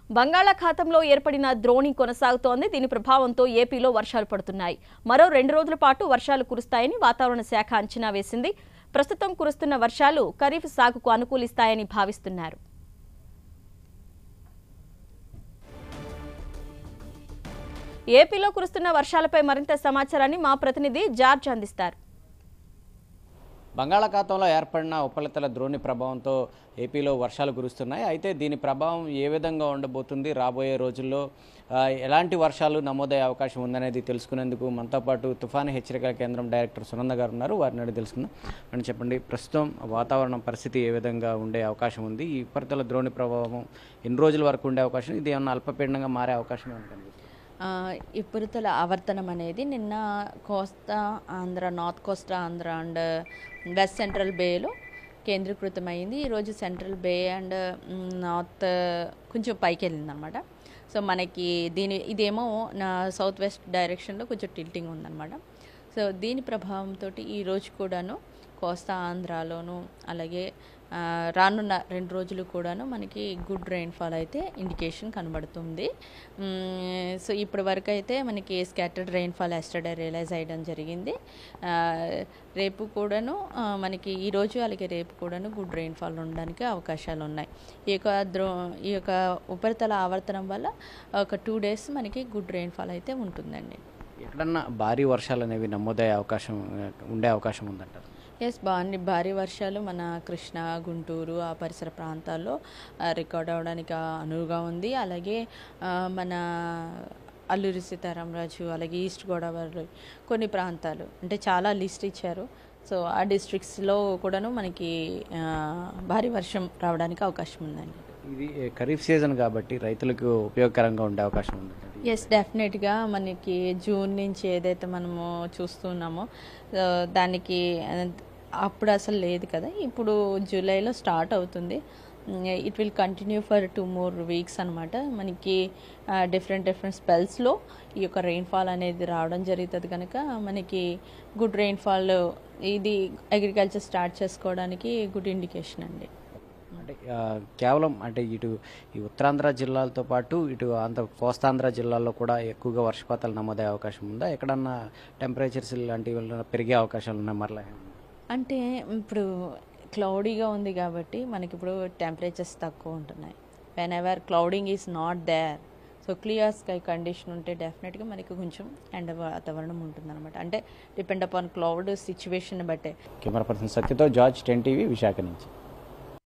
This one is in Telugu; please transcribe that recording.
బంగాళాఖాతంలో ఏర్పడిన ద్రోణి కొనసాగుతోంది దీని ప్రభావంతో ఏపీలో వర్షాలు పడుతున్నాయి మరో రెండు రోజుల పాటు వర్షాలు కురుస్తాయని వాతావరణ శాఖ అంచనా వేసింది ప్రస్తుతం కురుస్తున్న వర్షాలు ఖరీఫ్ సాగుకు అనుకూలిస్తాయని భావిస్తున్నారు ఏపీలో కురుస్తున్న వర్షాలపై మరింత సమాచారాన్ని మా ప్రతినిధి జార్జ్ అందిస్తారు బంగాళాఖాతంలో ఏర్పడిన ఉపరితల ద్రోణి ప్రభావంతో ఏపీలో వర్షాలు కురుస్తున్నాయి అయితే దీని ప్రభావం ఏ విధంగా ఉండబోతుంది రాబోయే రోజుల్లో ఆ, ఎలాంటి వర్షాలు నమోదయ్యే అవకాశం ఉందనేది తెలుసుకునేందుకు మనతో పాటు తుఫాను హెచ్చరికల కేంద్రం డైరెక్టర్ సునంద గారు ఉన్నారు వారిని అడిగి తెలుసుకుందాం అని చెప్పండి ప్రస్తుతం వాతావరణం పరిస్థితి ఏ విధంగా ఉండే అవకాశం ఉంది ఈ ఉపరితల ద్రోణి ప్రభావం ఎన్ని రోజుల వరకు ఉండే అవకాశం ఇది ఏమన్నా అల్పపీడనంగా మారే అవకాశం ఏమైనా కనిపిస్తుంది ఆ, ఉపరితల ఆవర్తనం అనేది నిన్న Kosta Andhra north Kosta Andhra and west central బేలో కేంద్రీకృతమైంది ఈరోజు central bay and um, north కొంచెం పైకి వెళ్ళింది అనమాట సో మనకి దీని ఇదేమో నా సౌత్ వెస్ట్ డైరెక్షన్లో కొంచెం టిల్టింగ్ ఉందన్నమాట సో దీని ప్రభావంతో ఈరోజు కూడాను కోస్తా ఆంధ్రాలోను అలాగే ఆ, రానున్న రెండు రోజులు కూడాను మనకి గుడ్ రెయిన్ఫాల్ అయితే ఇండికేషన్ కనబడుతుంది మ్మ్, సో ఇప్పటి వరకు అయితే మనకి స్కాటర్డ్ రెయిన్ఫాల్ ఎస్టర్డే రియలైజ్ అయ్యడం జరిగింది ఆ, రేపు కూడాను ఆ, మనకి ఈరోజు అలాగే రేపు కూడాను గుడ్ రెయిన్ఫాల్ ఉండడానికి అవకాశాలు ఉన్నాయి ఈ యొక్క ద్రో ఈ యొక్క ఉపరితల ఆవర్తనం వల్ల ఒక టూ డేస్ మనకి గుడ్ రెయిన్ఫాల్ అయితే ఉంటుందండి ఎక్కడన్నా భారీ వర్షాలు అనేవి నమోదయ్యే అవకాశం ఆ, ఉండే అవకాశం ఉందంటారు ఎస్ భారీ భారీ వర్షాలు మన కృష్ణా గుంటూరు ఆ పరిసర ప్రాంతాల్లో ఆ, రికార్డ్ అవడానికి ఆ, అనువుగా ఉంది అలాగే ఆ, మన అల్లూరి సీతారామరాజు అలాగే ఈస్ట్ గోదావరి కొన్ని ప్రాంతాలు అంటే చాలా లిస్ట్ ఇచ్చారు సో ఆ డిస్ట్రిక్ట్స్లో కూడాను మనకి ఆ, భారీ వర్షం రావడానికి అవకాశం ఉందండి ఇది ఖరీఫ్ సీజన్ కాబట్టి రైతులకు ఉపయోగకరంగా ఉండే అవకాశం ఉంది ఎస్ డెఫినెట్గా మనకి జూన్ నుంచి ఏదైతే మనము చూస్తున్నామో ఆ, దానికి ఆ, అప్పుడు అసలు లేదు కదా ఇప్పుడు జూలైలో స్టార్ట్ అవుతుంది it will continue for two more weeks అనమాట మనకి డిఫరెంట్ డిఫరెంట్ స్పెల్స్లో ఈ యొక్క రెయిన్ఫాల్ అనేది రావడం జరుగుతుంది కనుక మనకి గుడ్ రెయిన్ఫాల్ ఇది అగ్రికల్చర్ స్టార్ట్ చేసుకోవడానికి గుడ్ ఇండికేషన్ అండి అంటే ఆ, కేవలం అంటే ఇటు ఈ ఉత్తరాంధ్ర జిల్లాలతో పాటు ఇటు ఆంధ్ర కోస్తాంధ్ర జిల్లాల్లో కూడా ఎక్కువగా వర్షపాతాలు నమోదయ్యే అవకాశం ఉందా ఎక్కడన్నా టెంపరేచర్స్ లాంటివి ఏమైనా పెరిగే అవకాశాలు ఉన్నాయి మరలా అంటే ఇప్పుడు క్లౌడీగా ఉంది కాబట్టి మనకి ఇప్పుడు టెంపరేచర్స్ తక్కువ ఉంటున్నాయి whenever clouding is not there so clear sky condition ఉంటే డెఫినెట్గా మనకి కొంచెం ఎండ వాతావరణం ఉంటుందన్నమాట అంటే డిపెండ్ అపాన్ క్లౌడ్ సిచ్యువేషన్ బట్టే కెమెరా పర్సన్ సత్యతో జార్జ్ టెన్ టీవీ విశాఖ నుంచి